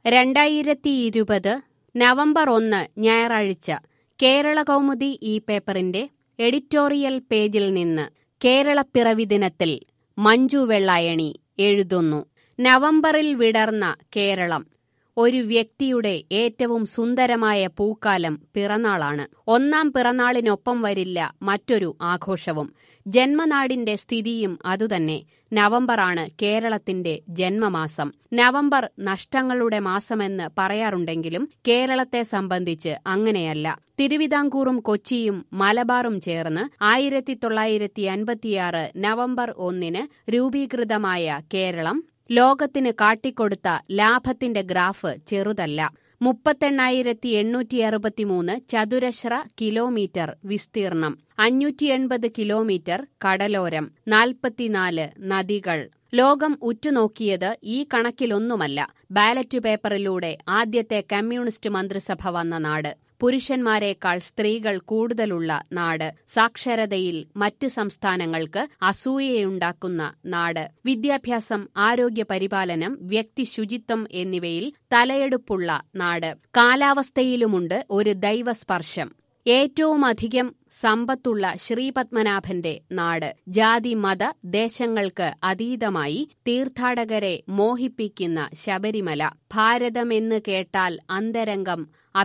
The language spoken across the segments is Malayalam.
രണ്ടായിരത്തി ഇരുപത് നവംബർ ഒന്ന് ഞായറാഴ്ച കേരള കൗമുദി ഈ പേപ്പറിന്റെ എഡിറ്റോറിയൽ പേജിൽ നിന്ന് കേരളപ്പിറവി ദിനത്തിൽ മഞ്ജു വെള്ളായണി എഴുതുന്നു നവംബറിൽ വിടർന്ന കേരളം ഒരു വ്യക്തിയുടെ ഏറ്റവും സുന്ദരമായ പൂക്കാലം പിറന്നാളാണ് ഒന്നാം പിറന്നാളിനൊപ്പം വരില്ല മറ്റൊരു ആഘോഷവും ജന്മനാടിന്റെ സ്ഥിതിയും അതുതന്നെ നവംബറാണ് കേരളത്തിന്റെ ജന്മമാസം നവംബർ നഷ്ടങ്ങളുടെ മാസമെന്ന് പറയാറുണ്ടെങ്കിലും കേരളത്തെ സംബന്ധിച്ച് അങ്ങനെയല്ല തിരുവിതാംകൂറും കൊച്ചിയും മലബാറും ചേർന്ന് ആയിരത്തി തൊള്ളായിരത്തി അൻപത്തിയാറ് നവംബർ ഒന്നിന് രൂപീകൃതമായ കേരളം ലോകത്തിന് കാട്ടിക്കൊടുത്ത ലാഭത്തിന്റെ ഗ്രാഫ് ചെറുതല്ല മുപ്പത്തെണ്ണായിരത്തി എണ്ണൂറ്റി അറുപത്തിമൂന്ന് ചതുരശ്ര കിലോമീറ്റർ വിസ്തീർണം അഞ്ഞൂറ്റി എൺപത് കിലോമീറ്റർ കടലോരം നാൽപ്പത്തിനാല് നദികൾ ലോകം ഉറ്റുനോക്കിയത് ഈ കണക്കിലൊന്നുമല്ല ബാലറ്റ് പേപ്പറിലൂടെ ആദ്യത്തെ കമ്മ്യൂണിസ്റ്റ് മന്ത്രിസഭ വന്ന നാട് പുരുഷന്മാരെക്കാൾ സ്ത്രീകൾ കൂടുതലുള്ള നാട് സാക്ഷരതയിൽ മറ്റ് സംസ്ഥാനങ്ങൾക്ക് അസൂയയുണ്ടാക്കുന്ന നാട് വിദ്യാഭ്യാസം ആരോഗ്യ പരിപാലനം വ്യക്തി ശുചിത്വം എന്നിവയിൽ തലയെടുപ്പുള്ള നാട് കാലാവസ്ഥയിലുമുണ്ട് ഒരു ദൈവസ്പർശം ഏറ്റവുമധികം സമ്പത്തുള്ള ശ്രീപത്മനാഭന്റെ നാട് ജാതി മത ദേശങ്ങൾക്ക് അതീതമായി തീർത്ഥാടകരെ മോഹിപ്പിക്കുന്ന ശബരിമല ഭാരതമെന്ന് കേട്ടാൽ അന്തരംഗം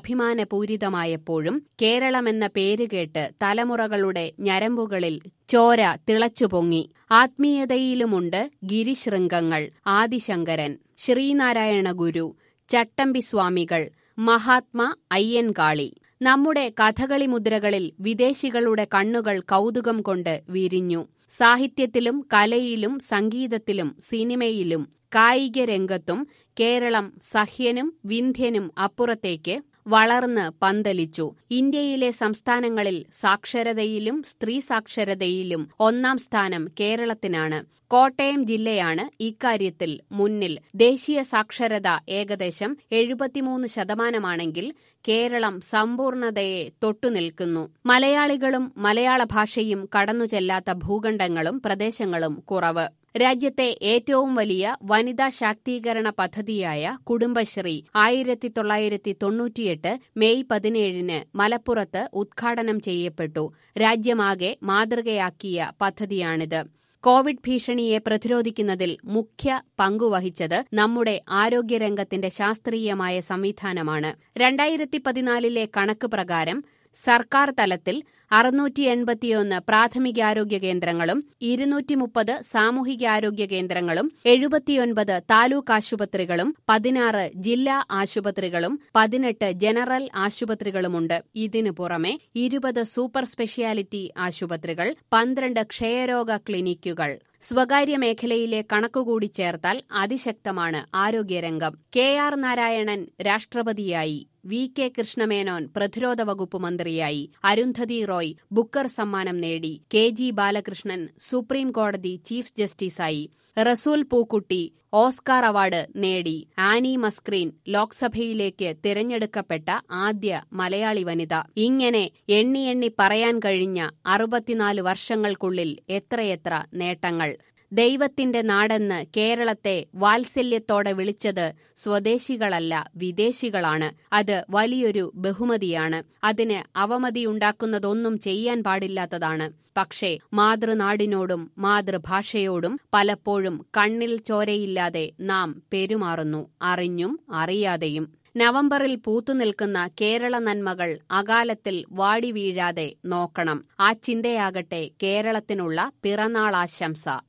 അഭിമാനപൂരിതമായപ്പോഴും കേരളമെന്ന പേരുകേട്ട് തലമുറകളുടെ ഞരമ്പുകളിൽ ചോര തിളച്ചുപൊങ്ങി ആത്മീയതയിലുമുണ്ട് ഗിരിശൃംഗങ്ങൾ ആദിശങ്കരൻ ശ്രീനാരായണ ഗുരു ചട്ടമ്പി സ്വാമികൾ മഹാത്മാ അയ്യൻകാളി നമ്മുടെ കഥകളി മുദ്രകളിൽ വിദേശികളുടെ കണ്ണുകൾ കൗതുകം കൊണ്ട് വിരിഞ്ഞു സാഹിത്യത്തിലും കലയിലും സംഗീതത്തിലും സിനിമയിലും കായിക രംഗത്തും കേരളം സഹ്യനും വിന്ധ്യനും അപ്പുറത്തേക്ക് വളർന്ന് പന്തലിച്ചു ഇന്ത്യയിലെ സംസ്ഥാനങ്ങളിൽ സാക്ഷരതയിലും സ്ത്രീ സാക്ഷരതയിലും ഒന്നാം സ്ഥാനം കേരളത്തിനാണ് കോട്ടയം ജില്ലയാണ് ഇക്കാര്യത്തിൽ മുന്നിൽ ദേശീയ സാക്ഷരത ഏകദേശം എഴുപത്തിമൂന്ന് ശതമാനമാണെങ്കിൽ കേരളം സമ്പൂർണതയെ തൊട്ടുനിൽക്കുന്നു മലയാളികളും മലയാള ഭാഷയും കടന്നുചെല്ലാത്ത ഭൂഖണ്ഡങ്ങളും പ്രദേശങ്ങളും കുറവ് രാജ്യത്തെ ഏറ്റവും വലിയ വനിതാ ശാക്തീകരണ പദ്ധതിയായ കുടുംബശ്രീ ആയിരത്തി തൊള്ളായിരത്തി തൊണ്ണൂറ്റിയെട്ട് മെയ് പതിനേഴിന് മലപ്പുറത്ത് ഉദ്ഘാടനം ചെയ്യപ്പെട്ടു രാജ്യമാകെ മാതൃകയാക്കിയ പദ്ധതിയാണിത് കോവിഡ് ഭീഷണിയെ പ്രതിരോധിക്കുന്നതിൽ മുഖ്യ പങ്കുവഹിച്ചത് നമ്മുടെ ആരോഗ്യരംഗത്തിന്റെ ശാസ്ത്രീയമായ സംവിധാനമാണ് രണ്ടായിരത്തി പതിനാലിലെ കണക്ക് പ്രകാരം സർക്കാർ തലത്തിൽ അറുന്നൂറ്റി എൺപത്തിയൊന്ന് പ്രാഥമികാരോഗ്യ കേന്ദ്രങ്ങളും ഇരുന്നൂറ്റി മുപ്പത് സാമൂഹികാരോഗ്യ കേന്ദ്രങ്ങളും എഴുപത്തിയൊൻപത് താലൂക്ക് ആശുപത്രികളും പതിനാറ് ജില്ലാ ആശുപത്രികളും പതിനെട്ട് ജനറൽ ആശുപത്രികളുമുണ്ട് ഇതിനു പുറമെ ഇരുപത് സൂപ്പർ സ്പെഷ്യാലിറ്റി ആശുപത്രികൾ പന്ത്രണ്ട് ക്ഷയരോഗ ക്ലിനിക്കുകൾ സ്വകാര്യ മേഖലയിലെ കണക്കുകൂടി ചേർത്താൽ അതിശക്തമാണ് ആരോഗ്യരംഗം കെ ആർ നാരായണൻ രാഷ്ട്രപതിയായി വി കെ കൃഷ്ണമേനോൻ പ്രതിരോധ വകുപ്പ് മന്ത്രിയായി അരുന്ധതി റോയ് ബുക്കർ സമ്മാനം നേടി കെ ജി ബാലകൃഷ്ണൻ സുപ്രീം കോടതി ചീഫ് ജസ്റ്റിസായി റസൂൽ പൂക്കുട്ടി ഓസ്കാർ അവാർഡ് നേടി ആനി മസ്ക്രീൻ ലോക്സഭയിലേക്ക് തിരഞ്ഞെടുക്കപ്പെട്ട ആദ്യ മലയാളി വനിത ഇങ്ങനെ എണ്ണി എണ്ണി പറയാൻ കഴിഞ്ഞ അറുപത്തിനാല് വർഷങ്ങൾക്കുള്ളിൽ എത്രയെത്ര നേട്ടങ്ങൾ ദൈവത്തിന്റെ നാടെന്ന് കേരളത്തെ വാത്സല്യത്തോടെ വിളിച്ചത് സ്വദേശികളല്ല വിദേശികളാണ് അത് വലിയൊരു ബഹുമതിയാണ് അതിന് അവമതിയുണ്ടാക്കുന്നതൊന്നും ചെയ്യാൻ പാടില്ലാത്തതാണ് പക്ഷേ മാതൃനാടിനോടും മാതൃഭാഷയോടും പലപ്പോഴും കണ്ണിൽ ചോരയില്ലാതെ നാം പെരുമാറുന്നു അറിഞ്ഞും അറിയാതെയും നവംബറിൽ പൂത്തുനിൽക്കുന്ന കേരള നന്മകൾ അകാലത്തിൽ വാടി വീഴാതെ നോക്കണം ആ ചിന്തയാകട്ടെ കേരളത്തിനുള്ള പിറന്നാളാശംസ